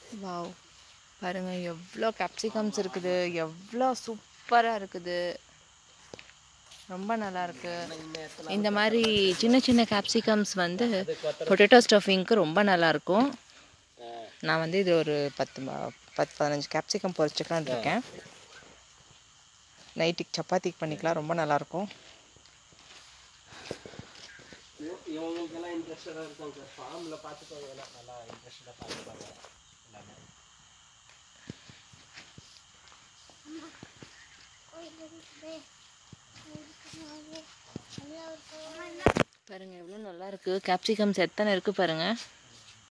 wow பாருங்க எவ்வளோ capsicums இருக்குது எவ்வளோ சூப்பராக இருக்குது ரொம்ப நல்லா இருக்கு இந்த மாதிரி சின்ன சின்ன கேப்சிகம்ஸ் வந்து பொட்டேட்டோ ஸ்டஃபிங்க்கு ரொம்ப நல்லா இருக்கும் நான் வந்து இது ஒரு பத்து ம- பத்து பதினஞ்சு கேப்சிகம் பொரிச்சுக்கலான் இருக்கேன் நைட்டுக்கு சப்பாத்திக்கு பண்ணிக்கலாம் ரொம்ப நல்லாயிருக்கும் இவ- இவங்களுக்கெல்லாம் இன்ட்ரெஸ்டடாக இருக்காங்க சார் ஃபார்மில் பார்த்துப்பாங்க எல்லாம் நல்லா இன்ட்ரெஸ்டடாக பார்த்துப்பாங்க எல்லாமே பாருங்க எவ்வளோ நல்லா இருக்கு கேப்சிகம்ஸ் எத்தனை இருக்கு பாருங்க